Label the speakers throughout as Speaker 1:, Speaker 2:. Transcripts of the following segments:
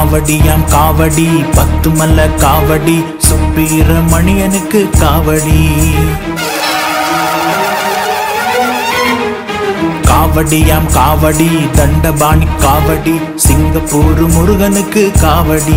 Speaker 1: காவடியாம் காவடி பத்து மல்ல காவடி சுப்பீரமணியனுக்கு காவடி காவடியாம் காவடி தண்டபாணி காவடி சிங்கப்பூர் முருகனுக்கு காவடி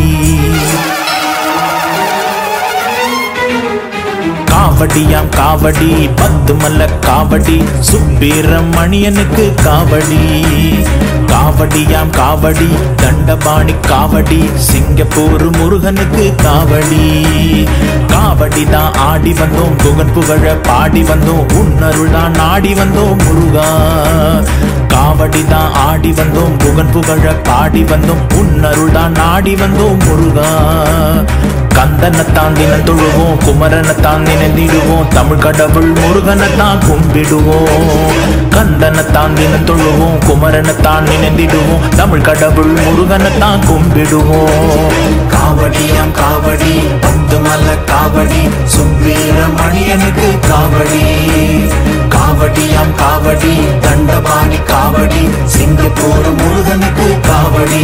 Speaker 1: காவடியாம் காவடி பத்து மல்ல காவடி சுப்பீரமணியனுக்கு காவடி காவடியாம் காவடி தண்டபாணி காவடி சிங்கப்பூர் முருகனுக்கு காவடி காவடி தான் ஆடி வந்தோம் குகன் புகழ பாடி வந்தோம் உன்னருள் தான் நாடி வந்தோம் முருகா காவடி தான் ஆடி வந்தோம் குகன் புகழ பாடி வந்தோம் உன்னருள் தான் நாடி வந்தோம் முருகா கந்தனைத்தான் தினம் தொழுவோம் குமரனைத்தான் நினைந்திடுவோம் தமிழ் கடவுள் முருகனைத்தான் கும்பிடுவோம் கந்தனைத்தான் தினம் தொழுவோம் குமரனைத்தான் நினைந்திடுவோம் தமிழ் கடவுள் முருகனைத்தான் கும்பிடுவோம் காவடியாம் காவடி பத்து மல்ல காவடி சுப்பீரமணியனுக்கு காவடி காவடியாம் காவடி தண்டபாணி காவடி சிங்கப்பூர் முருகனுக்கு காவடி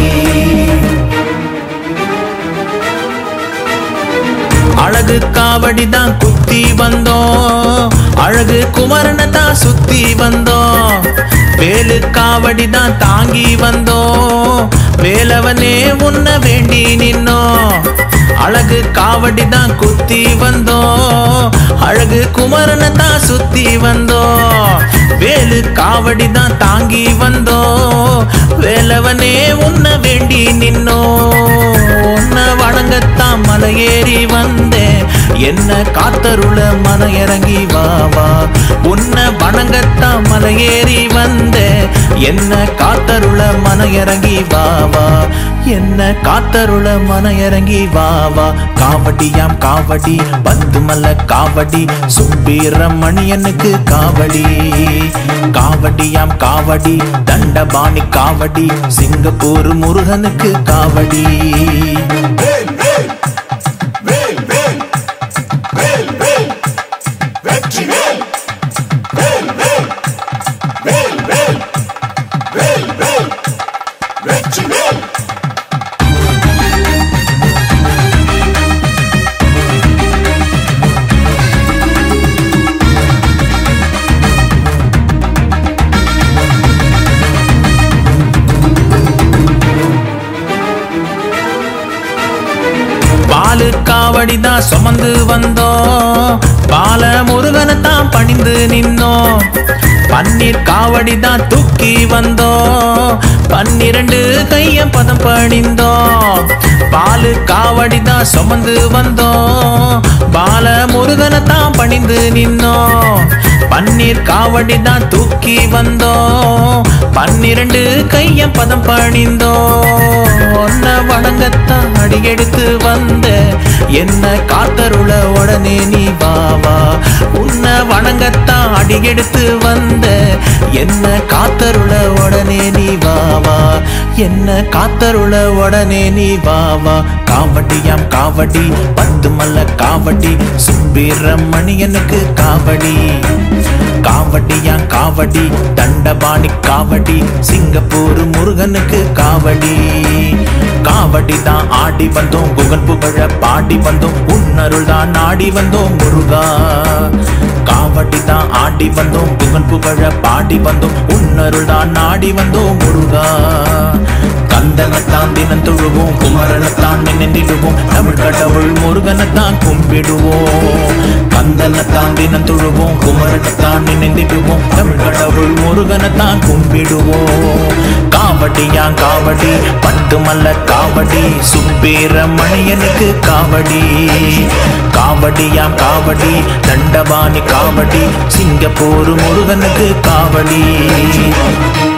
Speaker 1: அழகு காவடி தான் குத்தி வந்தோம் அழகு குமரனை தான் சுத்தி வந்தோம் வேலு காவடி தான் தாங்கி வந்தோம் வேலவனே உன்ன வேண்டி நின்னோம் அழகு காவடி தான் குத்தி வந்தோம் அழகு குமரனை தான் சுத்தி வந்தோம் வேலு காவடி தான் தாங்கி வந்தோம் வேலவனே உன்ன வேண்டி நின்னோம் உன்னை வணங்கத்தான் மலையேறி வந்தேன் என்ன காத்தருள மன இறங்கி வா வா உன்னை வணங்கத்தான் மலையேறி வந்தேன் என்ன காத்தருள மன இறங்கி வா வா என்ன காத்தருள மன இறங்கி வா வா காவடியாம் காவடி பத்து மல்ல காவடி சுப்பீரமணியனுக்கு காவடி காவடியாம் காவடி தண்டபாணி காவடி சிங்கப்பூர் முருகனுக்கு காவடி
Speaker 2: வேல் வேல் வேல் வேல் வேல் வேல் வெற்றி வேல் வேல் வேல் வேல் வேல் வேல் வேல் வெற்றி வேல்
Speaker 1: பாலு காவடி தான் சுமந்து வந்தோம் பால முருகனை தான் பணிந்து நின்னோம் பன்னீர் காவடி தான் தூக்கி வந்தோம் பன்னிரண்டு கைய பதம் பணிந்தோம் பாலு காவடி தான் சுமந்து வந்தோம் பால முருகனை தான் பணிந்து நின்னோம் பன்னீர் காவடி தான் தூக்கி வந்தோம் பன்னிரண்டு கைய பதம் பணிந்தோம் ஒன்ன வணங்கத்தான் அடியெடுத்து வந்த என்ன காத்தருள உடனே நீ வா வா உன்னை வணங்கத்தான் அடியெடுத்து வந்த என்ன காத்தருள உடனே நீ வா வா என்ன காத்தருள உடனே நீ வா வா காவடியாம் காவடி பத்து மல்ல காவடி சுப்பீரமணியனுக்கு காவடி காவடியாம் காவடி தண்டபாணி காவடி சிங்கப்பூர் முருகனுக்கு காவடி காவடி தான் ஆடி வந்தோம் குகன் புகழ பாடி வந்தோம் உன்னருள் தான் நாடி வந்தோம் முருகா காவடி தான் ஆடி வந்தோம் குகன் புகழ பாடி வந்தோம் உன்னருள் தான் நாடி வந்தோம் முருகா கந்தனைத்தான் தினம் தொழுவோம் குமரனைத்தான் நினைந்திடுவோம் தமிழ் கடவுள் முருகனைத்தான் கும்பிடுவோம் கந்தனைத்தான் தினம் தொழுவோம் குமரனைத்தான் நினைந்திடுவோம் தமிழ் கடவுள் முருகனைத்தான் கும்பிடுவோம் காவடியா காவடி பத்து மல்ல காவடி சுப்பீரமணியனுக்கு காவடி காவடியாம் காவடி தண்டபாணி காவடி சிங்கப்பூர் முருகனுக்கு காவடி